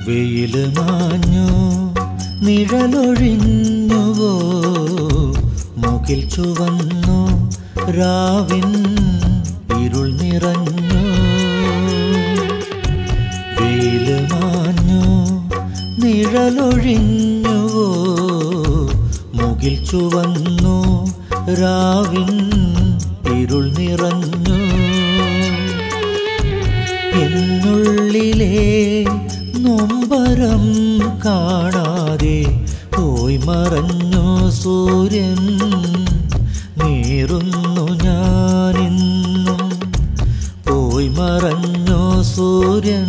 വെയില് മാഞ്ഞു നിഴലൊഴിഞ്ഞുവോ മുകിൽ ചുവന്നു രാവിൻ ഇരുൾ നിറഞ്ഞു വെയില് മാഞ്ഞു നിഴലൊഴിഞ്ഞുവോ മുകിൽ ചുവന്നു രാവിൻ ഇരുൾ നിറഞ്ഞു എന്നുള്ളിലെ നൊമ്പരം കാണാതെ പോയി മറഞ്ഞു സൂര്യൻ നീറുന്നു ഞാനിന്നും പോയി മറഞ്ഞു സൂര്യൻ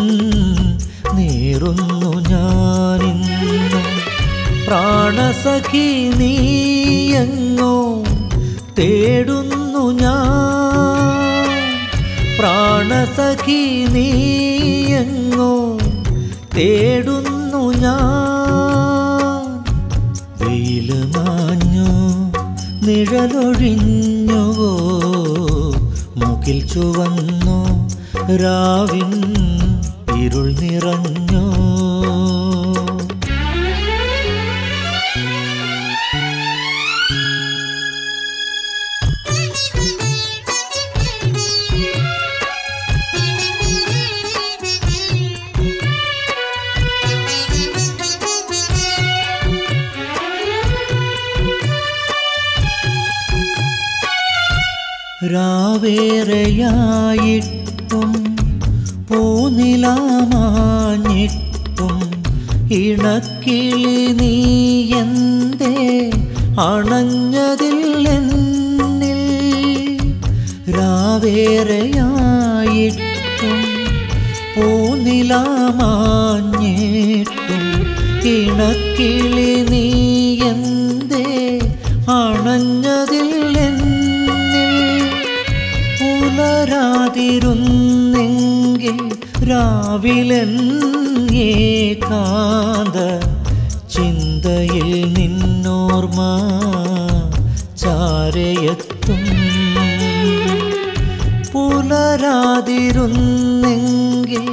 നീറുന്നു ഞാനിന്നും പ്രാണസഖി നീയെങ്ങോ തേടുന്നു ഞാൻ പ്രാണസഖി നീയെങ്ങോ തേടുന്നു ഞാൻ വെയില് മാഞ്ഞു നിഴലൊഴിഞ്ഞുവോ മുകിൽ ചുവന്നു രാവിൻ ഇരുൾ നിറഞ്ഞു രാവേറെയായിട്ടും പൂനിലാമാഞ്ഞിട്ടും ഇണക്കിളി നീ എന്തേ അണഞ്ഞതില്ലെന്നിൽ രാവേറെയായിട്ടും പൂനിലാമാഞ്ഞിട്ടും ഇണക്കിളി നീ എന്തേ അണഞ്ഞതില്ലെന്നിൽ പുലരാതിരുന്നെങ്കിൽ രാവിലെങ്ങേകാന്ത ചിന്തയിൽ നിന്നോർമ്മ ചാരയെത്തും പുലരാതിരുന്നെങ്കിൽ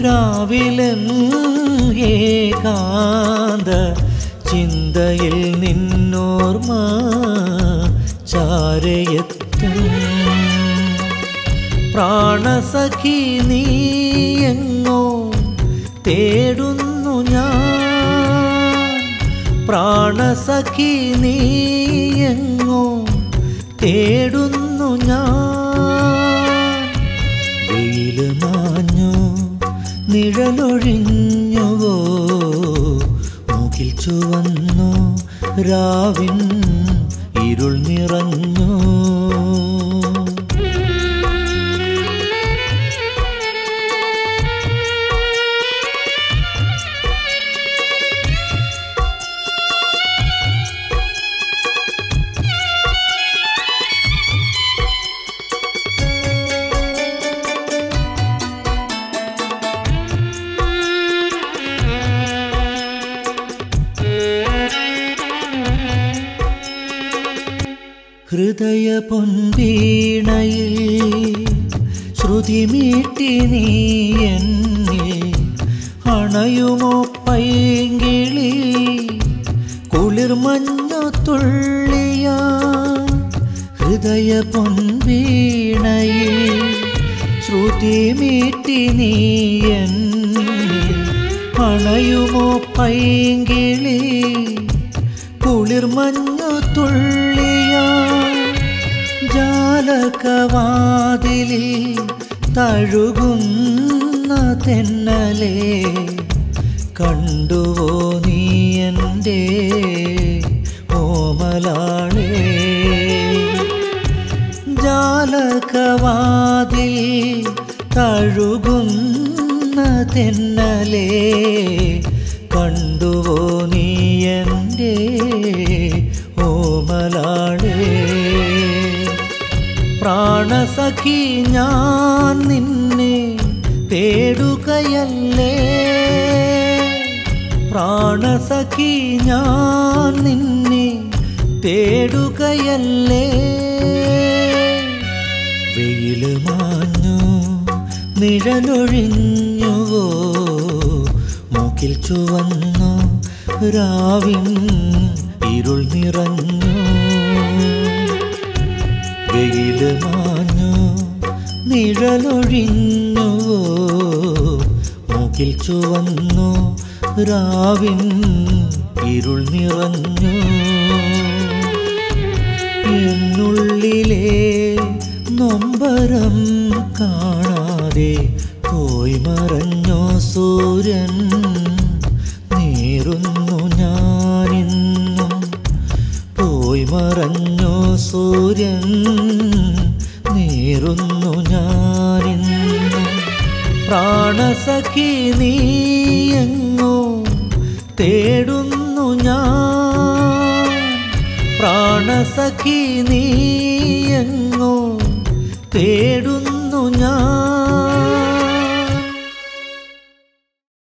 രാവിലെങ്ങേകാന്ത ചിന്തയിൽ നിന്നോർമ്മ ചാരയെത്തും പ്രാണസഖി നീയെങ്ങോ തേടുന്നു ഞാൻ പ്രാണസഖി നീയെങ്ങോ തേടുന്നു ഞാൻ വെയില് മാഞ്ഞു നിഴലൊഴിഞ്ഞുവോ മുകിൽ ചുവന്നു രാവിൻ ഇരുൾ നിറഞ്ഞു ഹൃദയ പൊൻവീണയിൽ ശ്രുതിമീട്ടി നീ എന്നിൽ അണയുമോ പൈങ്കിളി കുളിർമഞ്ഞു തുള്ളിയ ഹൃദയ പൊൻവീണയിൽ ശ്രുതിമീട്ടി നീ എന്നിൽ അണയുമോ പൈങ്കിളി കുളിർമഞ്ഞു തുള്ളിയ ജാലകവാതിലിൽ തഴുകുന്ന തെന്നലെ കണ്ടുവോ നീ എൻ്റെ ഓമലാളേ ജാലകവാതിൽ തഴുകുന്ന തെന്നലെ കണ്ടുവോ നീ എൻ്റെ ഓമലാളേ പ്രാണസഖി ഞാൻ നിന്നെ തേടുകയല്ലേ പ്രാണസഖി ഞാൻ നിന്നെ തേടുകയല്ലേ വെയില് മാഞ്ഞു നിഴലൊഴിഞ്ഞുവോ മൂക്കിൽ ചുവന്നു രാവിൻ ഇരുൾ നിറഞ്ഞു വെയില് മാഞ്ഞു നിഴലൊഴിഞ്ഞു മൂക്കിൽ ചുവന്നു രാവിൻ ഇരുൾ നിറഞ്ഞു എന്നുള്ളിലെ നൊമ്പരം കാണാതെ പോയി മറഞ്ഞോ സൂര്യൻ നീറുന്നു ഞാനിന്നും പോയി മറഞ്ഞോ സൂര്യൻ നീറുന്നു ഞാനിന്നും പ്രാണസഖി നീയെങ്ങോ തേടുന്നു ഞാൻ പ്രാണസഖി നീയെങ്ങോ തേടുന്നു ഞാൻ